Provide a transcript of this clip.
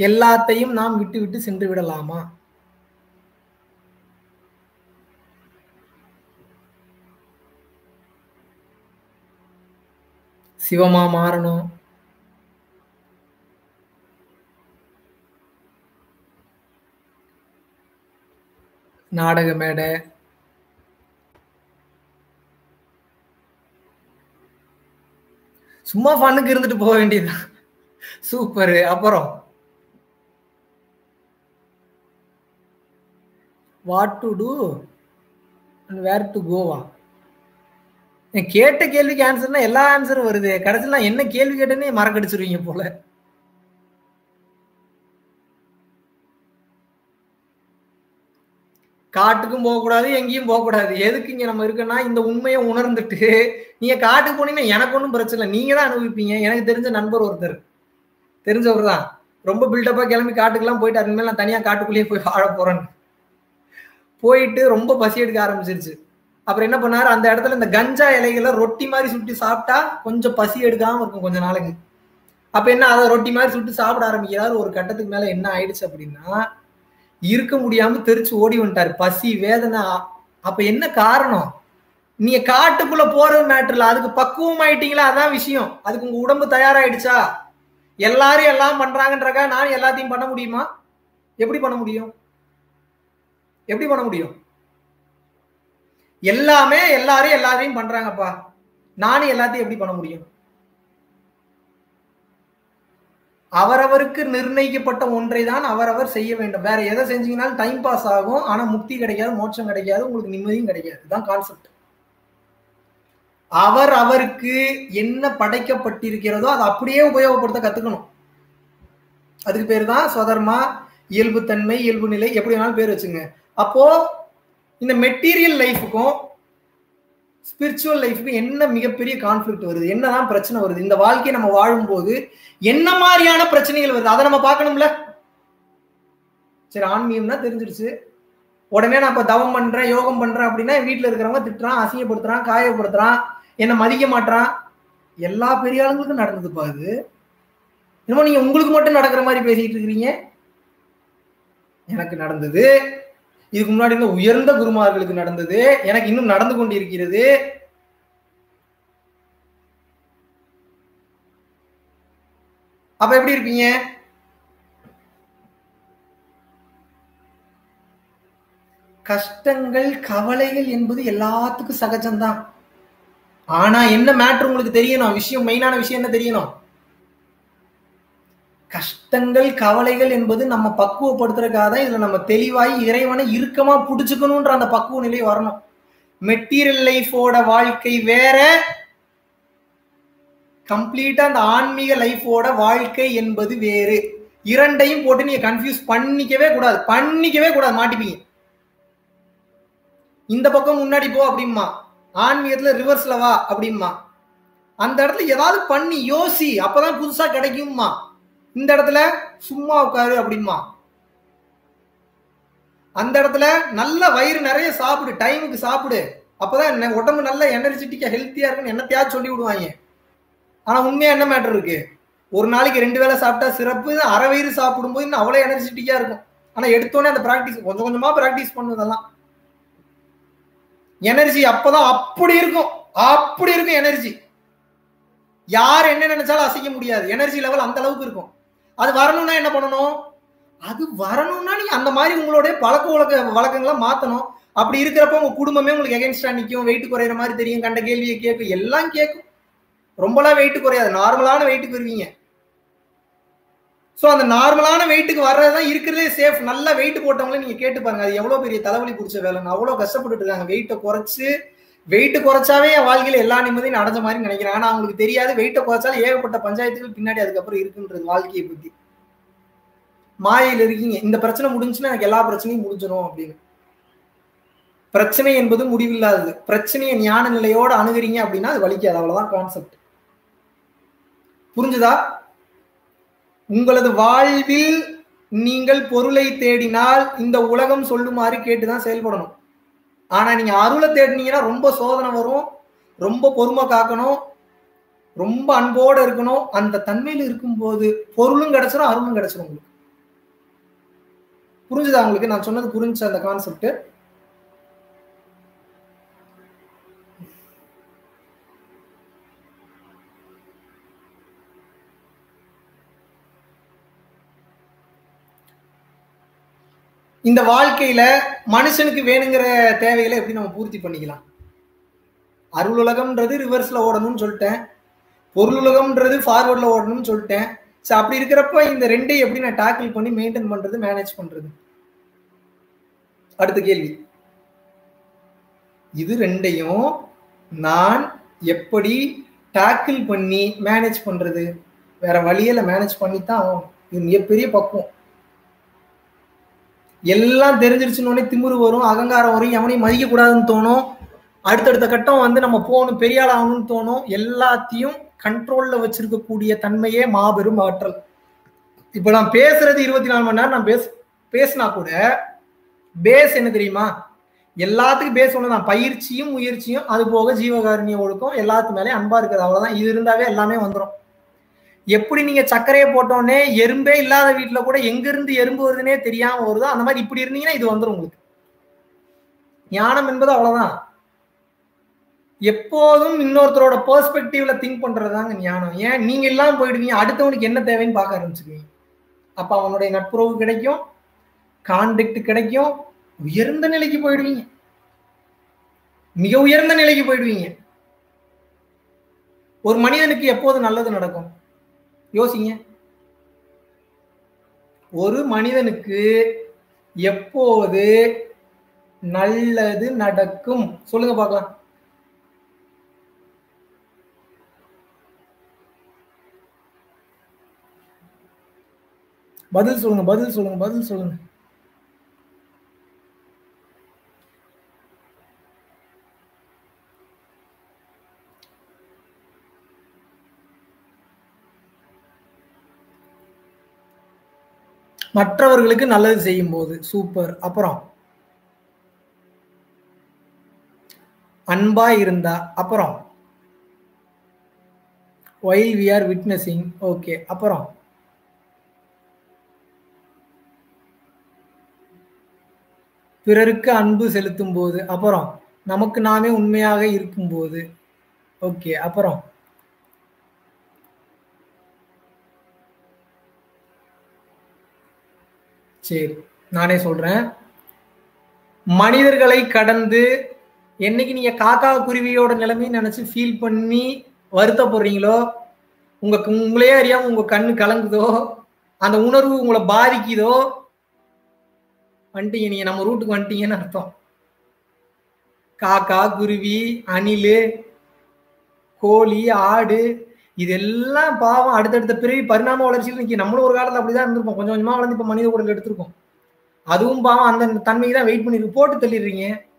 எல்லாத்தையும் நாம் விட்டு விட்டு சென்று விடலாமா சிவமா மாறணும் நாடக மேடை சும்மா ஃபன்னுக்கு இருந்துட்டு போக வேண்டியதுதான் சூப்பர் அப்புறம் what to do and where to Goa கேட்ட கேள்விக்கு ஆன்சர்னா எல்லா ஆன்சரும் வருது கடைசியில் நான் என்ன கேள்வி கேட்டேன்னே மறக்கடிச்சிருவீங்க போல காட்டுக்கும் போகக்கூடாது எங்கேயும் போகக்கூடாது எதுக்கு இங்க நம்ம இருக்கோம்னா இந்த உண்மையை உணர்ந்துட்டு நீங்க காட்டுக்கு போனீங்கன்னா எனக்கு ஒன்றும் பிரச்சனை இல்லை நீங்க தான் அனுபவிப்பீங்க எனக்கு தெரிஞ்ச நண்பர் ஒருத்தர் தெரிஞ்சவர் தான் ரொம்ப பில்டப்பா கிளம்பி காட்டுக்கெல்லாம் போயிட்டு அதுமாதிரி நான் தனியா காட்டுக்குள்ளேயே போய் வாழ போறேன்னு போயிட்டு ரொம்ப பசி எடுக்க ஆரம்பிச்சிருச்சு அப்புறம் என்ன பண்ணாரு அந்த இடத்துல இந்த கஞ்சா இலைகளை ரொட்டி மாதிரி சுட்டி சாப்பிட்டா கொஞ்சம் பசி எடுக்காம இருக்கும் கொஞ்ச நாளைக்கு அப்ப என்ன அதை ரொட்டி மாதிரி சுட்டு சாப்பிட ஆரம்பிக்கிறாரு ஒரு கட்டத்துக்கு மேல என்ன ஆயிடுச்சு அப்படின்னா இருக்க முடியாம தெரிச்சு ஓடி வந்துட்டாரு பசி வேதனை அப்ப என்ன காரணம் நீங்க காட்டுக்குள்ள போற மேட்டர்ல அதுக்கு பக்குவம் ஆயிட்டீங்களா அதான் விஷயம் அதுக்கு உங்க உடம்பு தயாராயிடுச்சா எல்லாரும் எல்லாம் பண்றாங்கன்றக்கா நான் எல்லாத்தையும் பண்ண முடியுமா எப்படி பண்ண முடியும் எப்படி பண்ண முடியும் எல்லாமே எல்லாரும் எல்லாரையும் பண்றாங்கப்பா நானும் எல்லாத்தையும் எப்படி பண்ண முடியும் அவரவருக்கு நிர்ணயிக்கப்பட்ட ஒன்றை தான் அவரவர் செய்ய வேண்டும் வேற எதை செஞ்சீங்கனாலும் டைம் பாஸ் ஆகும் ஆனா முக்தி கிடைக்காது மோட்சம் கிடைக்காது உங்களுக்கு நிம்மதியும் கிடைக்காது இதுதான் கான்செப்ட் அவர் அவருக்கு என்ன படைக்கப்பட்டிருக்கிறதோ அதை அப்படியே உபயோகப்படுத்த கத்துக்கணும் அதுக்கு பேர் தான் சொதர்மா இயல்புத்தன்மை இயல்பு நிலை எப்படி வேணாலும் பேர் வச்சுங்க அப்போ இந்த மெட்டீரியல் லைஃபுக்கும் ஸ்பிரிச்சுவல் லைஃபுக்கும் என்ன மிகப்பெரிய கான்ஃபிளிக் வருது என்னதான் பிரச்சனை வருது இந்த வாழ்க்கையை நம்ம வாழும்போது என்ன மாதிரியான பிரச்சனைகள் வருது அதை நம்ம பார்க்கணும்ல சரி ஆன்மீகம்னா தெரிஞ்சிருச்சு உடனே நான் இப்ப தவம் பண்றேன் யோகம் பண்றேன் அப்படின்னா வீட்டுல இருக்கிறவங்க திட்டுறான் அசிங்கப்படுத்துறான் காயப்படுத்துறான் என்ன மதிக்க மாட்டான் எல்லா பெரிய ஆளுங்களுக்கும் நடந்ததுப்பா இது என்னமோ நீங்க உங்களுக்கு மட்டும் நடக்கிற மாதிரி பேசிட்டு இருக்கிறீங்க எனக்கு நடந்தது இதுக்கு முன்னாடி இருந்த உயர்ந்த குருமார்களுக்கு நடந்தது எனக்கு இன்னும் நடந்து கொண்டிருக்கிறது அப்ப எப்படி இருப்பீங்க கஷ்டங்கள் கவலைகள் என்பது எல்லாத்துக்கும் சகஜம்தான் ஆனா என்ன மேட்ரு உங்களுக்கு தெரியணும் விஷயம் மெயினான விஷயம் என்ன தெரியணும் கஷ்டங்கள் கவலைகள் என்பது நம்ம பக்குவப்படுத்துறதுக்காக தான் இதுல நம்ம தெளிவாய் இறைவனை இறுக்கமா புடிச்சுக்கணும்ன்ற அந்த பக்குவ நிலை வரணும் மெட்டீரியல் லைஃபோட வாழ்க்கை வேற கம்ப்ளீட்டா அந்த ஆன்மீக லைஃபோட வாழ்க்கை என்பது வேறு இரண்டையும் போட்டு நீங்க கன்ஃபியூஸ் பண்ணிக்கவே கூடாது பண்ணிக்கவே கூடாது மாட்டிப்பீங்க இந்த பக்கம் முன்னாடி போ அப்படிமா ஆன்மீகத்துல ரிவர்ஸ்ல வா அப்படிமா அந்த இடத்துல ஏதாவது பண்ணி யோசி அப்பதான் புதுசா கிடைக்கும்மா இந்த இடத்துல சும்மா உட்காரு அப்படிமா அந்த இடத்துல நல்ல வயிறு நிறைய சாப்பிடு டைமுக்கு சாப்பிடு அப்பதான் உடம்பு நல்ல எனர்ஜெட்டிக்கா ஹெல்த்தியா இருக்குன்னு என்னத்தையாவது சொல்லி விடுவாங்க ஆனா உண்மையா என்ன மேட்டர் இருக்கு ஒரு நாளைக்கு ரெண்டு வேளை சாப்பிட்டா சிறப்பு அரை வயிறு சாப்பிடும்போது இன்னும் அவ்வளவு எனர்ஜெட்டிக்கா இருக்கும் ஆனா எடுத்தோடனே அந்த பிராக்டிஸ் கொஞ்சம் கொஞ்சமா பிராக்டிஸ் பண்ணுவதெல்லாம் எனர்ஜி அப்பதான் அப்படி இருக்கும் அப்படி இருக்கும் எனர்ஜி யார் என்ன நினைச்சாலும் அசைக்க முடியாது எனர்ஜி லெவல் அந்த அளவுக்கு இருக்கும் அது வரணும்னா என்ன பண்ணணும் அது வரணும்னா நீங்க அந்த மாதிரி உங்களுடைய பழக்க வழக்க வழக்கங்களை மாத்தணும் அப்படி இருக்கிறப்ப உங்க குடும்பமே உங்களுக்கு எகென்ஸ்டா நிற்கும் வெயிட் குறையிற மாதிரி தெரியும் கண்ட கேள்வியை கேட்கும் எல்லாம் கேட்கும் ரொம்பலாம் வெயிட் குறையாது நார்மலான வெயிட்டுக்கு வருவீங்க ஸோ அந்த நார்மலான வெயிட்டுக்கு வர்றதுதான் இருக்கிறதே சேஃப் நல்ல வெயிட் போட்டவங்களே நீங்க கேட்டு பாருங்க அது எவ்வளவு பெரிய தலைவலி பிடிச்ச வேலைன்னு அவ்வளவு கஷ்டப்பட்டு இருக்காங்க வெயிட்டை குறைச்சு வெயிட் குறைச்சாவே என் வாழ்க்கையில எல்லா நிம்மதியும் அடைஞ்ச மாதிரி நினைக்கிறேன் ஆனா அவங்களுக்கு தெரியாது வெயிட்டை குறைச்சாலும் ஏகப்பட்ட பஞ்சாயத்துகள் பின்னாடி அதுக்கப்புறம் இருக்குன்றது வாழ்க்கையை பத்தி மாயையில் இருக்கீங்க இந்த பிரச்சனை முடிஞ்சுன்னா எனக்கு எல்லா பிரச்சனையும் முடிஞ்சிடும் அப்படின்னு பிரச்சனை என்பது முடிவில்லாதது பிரச்சனையை ஞான நிலையோட அணுகிறீங்க அப்படின்னா அது வலிக்காது அவ்வளவுதான் கான்செப்ட் புரிஞ்சுதா உங்களது வாழ்வில் நீங்கள் பொருளை தேடினால் இந்த உலகம் சொல்லுமாறு கேட்டுதான் செயல்படணும் ஆனா நீங்க அருளை தேடினீங்கன்னா ரொம்ப சோதனை வரும் ரொம்ப பொறுமை காக்கணும் ரொம்ப அன்போடு இருக்கணும் அந்த தன்மையில் இருக்கும்போது பொருளும் கிடைச்சிடும் அருளும் கிடைச்சிடும் உங்களுக்கு புரிஞ்சுதா உங்களுக்கு நான் சொன்னது புரிஞ்சு அந்த கான்செப்ட் இந்த வாழ்க்கையில மனுஷனுக்கு வேணுங்கிற தேவைகளை எப்படி நம்ம பூர்த்தி பண்ணிக்கலாம் அருள் உலகம்ன்றது ரிவர்ஸ்ல ஓடணும்னு சொல்லிட்டேன் பொருள் உலகம்ன்றது ஃபார்வர்ட்ல ஓடணும்னு சொல்லிட்டேன் ஸோ அப்படி இருக்கிறப்ப இந்த ரெண்டையும் எப்படி நான் டேக்கிள் பண்ணி மெயின்டைன் பண்றது மேனேஜ் பண்றது அடுத்த கேள்வி இது ரெண்டையும் நான் எப்படி டேக்கிள் பண்ணி மேனேஜ் பண்றது வேற வழியில மேனேஜ் பண்ணி தான் ஆகணும் இது மிகப்பெரிய பக்குவம் எல்லாம் தெரிஞ்சிருச்சுன்னு திமிரு வரும் அகங்காரம் வரும் எவனையும் மதிக்க கூடாதுன்னு தோணும் அடுத்தடுத்த கட்டம் வந்து நம்ம போகணும் பெரிய ஆள் ஆகணும்னு தோணும் எல்லாத்தையும் கண்ட்ரோல்ல வச்சிருக்கக்கூடிய தன்மையே மாபெரும் ஆற்றல் இப்ப நான் பேசுறது இருபத்தி நாலு மணி நேரம் நான் பேச பேசினா கூட பேஸ் என்ன தெரியுமா எல்லாத்துக்கும் பேஸ் ஒண்ணுதான் பயிற்சியும் முயற்சியும் அது போக ஜீவகாருண்ய ஒழுக்கம் எல்லாத்து மேலே அன்பா இருக்குது அவ்வளவுதான் இது இருந்தாவே எல்லாமே வந்துடும் எப்படி நீங்க சர்க்கரையை போட்டோடனே எறும்பே இல்லாத வீட்டுல கூட எங்க இருந்து எறும்பு வருதுன்னே தெரியாம வருதோ அந்த மாதிரி இப்படி இருந்தீங்கன்னா இது வந்துடும் உங்களுக்கு ஞானம் என்பது அவ்வளவுதான் எப்போதும் இன்னொருத்தரோட பெர்ஸ்பெக்டிவ்ல திங்க் பண்றதுதாங்க ஞானம் ஏன் நீங்க எல்லாம் போயிடுவீங்க அடுத்தவனுக்கு என்ன தேவைன்னு பார்க்க ஆரம்பிச்சிருவீங்க அப்ப அவனுடைய நட்புறவு கிடைக்கும் கான்டெக்ட் கிடைக்கும் உயர்ந்த நிலைக்கு போயிடுவீங்க மிக உயர்ந்த நிலைக்கு போயிடுவீங்க ஒரு மனிதனுக்கு எப்போது நல்லது நடக்கும் யோசிங்க ஒரு மனிதனுக்கு எப்போது நல்லது நடக்கும் சொல்லுங்க பார்க்கலாம் பதில் சொல்லுங்க பதில் சொல்லுங்க பதில் சொல்லுங்க மற்றவர்களுக்கு நல்லது செய்யும் போது சூப்பர் அப்புறம் அன்பா இருந்தா அப்புறம் while we are witnessing okay அப்புறம் பிறருக்கு அன்பு செலுத்தும் போது அப்புறம் நமக்கு நாமே உண்மையாக இருக்கும்போது ஓகே அப்புறம் சரி நானே சொல்றேன் மனிதர்களை கடந்து என்னைக்கு நீங்க காக்கா குருவியோட நிலைமையை நினைச்சு ஃபீல் பண்ணி வருத்தப்படுறீங்களோ உங்க உங்களையே அறியாம உங்க கண்ணு கலங்குதோ அந்த உணர்வு உங்களை பாதிக்குதோ வந்துட்டீங்க நீங்க நம்ம ரூட்டுக்கு வந்துட்டீங்கன்னு அர்த்தம் காக்கா குருவி அணில் கோழி ஆடு இதெல்லாம் பாவம் அடுத்தடுத்த பிறவி பரிணாம வளர்ச்சியில் இன்னைக்கு நம்மளும் ஒரு காலத்துல அப்படிதான் இருந்திருப்போம் கொஞ்சம் கொஞ்சமா வளர்ந்து இப்ப மனித உடல் எடுத்திருக்கோம் அதுவும் பாவம் அந்த தன்மைக்கு தான் வெயிட் பண்ணிருக்கு போட்டு தள்ளிடுறீங்க